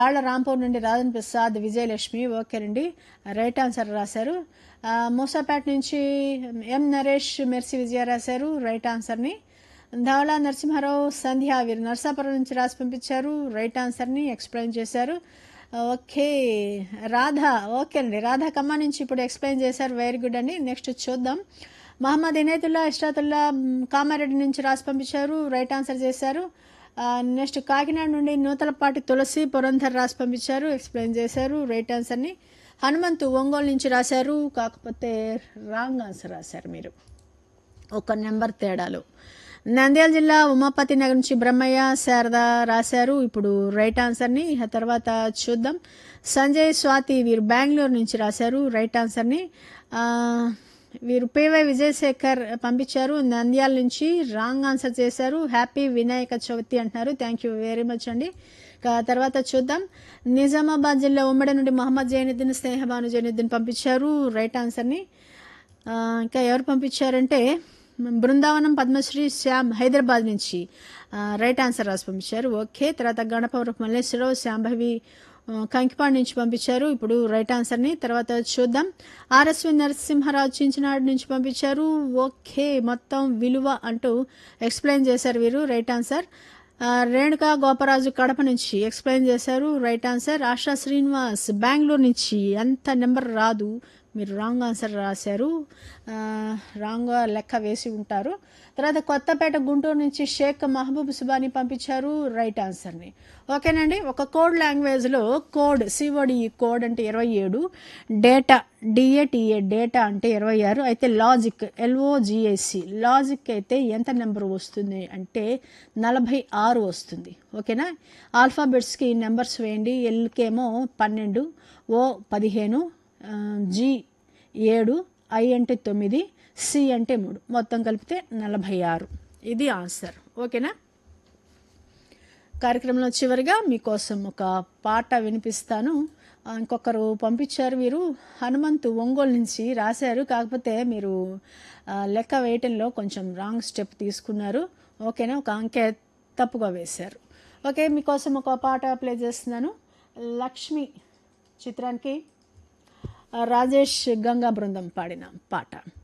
తాళ్ల రాంపూర్ నుండి రాజన్ ప్రసాద్ విజయలక్ష్మి ఓకేనండి రైట్ ఆన్సర్ రాశారు ఆ, మూసాపేట నుంచి ఎం నరేష్ మెర్సి విజయ రాశారు రైట్ ఆన్సర్ని ధవళ నరసింహారావు సంధ్య వీరు నర్సాపురం నుంచి రాసి పంపించారు రైట్ ఆన్సర్ని ఎక్స్ప్లెయిన్ చేశారు ఓకే రాధ ఓకే అండి రాధా కమ్మ నుంచి ఇప్పుడు ఎక్స్ప్లెయిన్ చేశారు వెరీ గుడ్ అండి నెక్స్ట్ చూద్దాం మహమ్మద్ ఇనేతుల్లా ఇష్టాతుల్లా మ్, కామారెడ్డి నుంచి రాసి పంపించారు రైట్ ఆన్సర్ చేశారు ఆ, నెక్స్ట్ కాకినాడ నుండి నూతలపాటి తులసి పురంధర్ రాసి పంపించారు ఎక్స్ప్లెయిన్ చేశారు రైట్ ఆన్సర్ని హనుమంతు ఒంగోలు నుంచి రాశారు కాకపోతే రాంగ్ ఆన్సర్ రాశారు మీరు ఒక నెంబర్ తేడాలు నంద్యాల జిల్లా ఉమాపతి నగర్ నుంచి బ్రహ్మయ్య శారద రాశారు ఇప్పుడు రైట్ ఆన్సర్ని ఆ తర్వాత చూద్దాం సంజయ్ స్వాతి వీరు బెంగళూరు నుంచి రాశారు రైట్ ఆన్సర్ని ఆ, వీరు పివై విజయశేఖర్ పంపించారు నంద్యాల నుంచి రాంగ్ ఆన్సర్ చేశారు హ్యాపీ వినాయక చవితి అంటున్నారు థ్యాంక్ యూ వెరీ మచ్ అండి ఇక తర్వాత చూద్దాం నిజామాబాద్ జిల్లా ఉమ్మడి నుండి మహమ్మద్ జైనుద్దీన్ స్నేహబాను జైనుద్దీన్ పంపించారు రైట్ ఆన్సర్ని ఆ, ఇంకా ఎవరు పంపించారంటే బృందావనం పద్మశ్రీ శ్యామ్ హైదరాబాద్ నుంచి ఆ, రైట్ ఆన్సర్ రాసి పంపించారు ఓకే తర్వాత గణపవరపు మల్లేశ్వరరావు శాంభవి ఆ, కంకిపాడు నుంచి పంపించారు ఇప్పుడు రైట్ ఆన్సర్ని తర్వాత చూద్దాం ఆర్ఎస్వి నరసింహరావు చించినాడు నుంచి పంపించారు ఓకే మొత్తం విలువ అంటూ ఎక్స్ప్లెయిన్ చేశారు వీరు రైట్ ఆన్సర్ ఆ, రేణుకా గోపరాజు కడప నుంచి ఎక్స్ప్లెయిన్ చేశారు రైట్ ఆన్సర్ ఆశా శ్రీనివాస్ బెంగళూరు నుంచి అంత నెంబర్ రాదు మీరు రాంగ్ ఆన్సర్ రాశారు ఆ, రాంగ్ లెక్క వేసి ఉంటారు తర్వాత కొత్తపేట గుంటూరు నుంచి షేక్ మహబూబ్ సుబాని పంపించారు రైట్ ఆన్సర్ని ఓకేనండి ఒక కోడ్ లాంగ్వేజ్లో కోడ్ సిఓడి కోడ్ అంటే ఇరవై ఏడు డేటా డిఏటిఏ డేటా అంటే ఇరవై ఆరు అయితే లాజిక్ ఎల్ఓజిఏసి లాజిక్ అయితే ఎంత నెంబర్ వస్తుంది అంటే నలభై ఆరు వస్తుంది ఓకేనా ఆల్ఫాబెట్స్కి నెంబర్స్ వేయండి ఎల్కేమో పన్నెండు ఓ పదిహేను ఆ, జి ఏడు ఐ అంటే తొమ్మిది సి అంటే మూడు మొత్తం కలిపితే నలభై ఆరు ఇది ఆన్సర్ ఓకేనా కార్యక్రమంలో చివరిగా మీకోసం ఒక పాట వినిపిస్తాను ఆ, ఇంకొకరు పంపించారు వీరు హనుమంతు ఒంగోలు నుంచి రాశారు కాకపోతే మీరు ఆ, లెక్క వేయటంలో కొంచెం రాంగ్ స్టెప్ తీసుకున్నారు ఓకేనా ఒక అంకె తప్పుగా వేశారు ఓకే మీకోసం ఒక పాట ప్లే చేస్తున్నాను లక్ష్మి చిత్రానికి రాజేష్ గంగా బృందం పాడిన పాట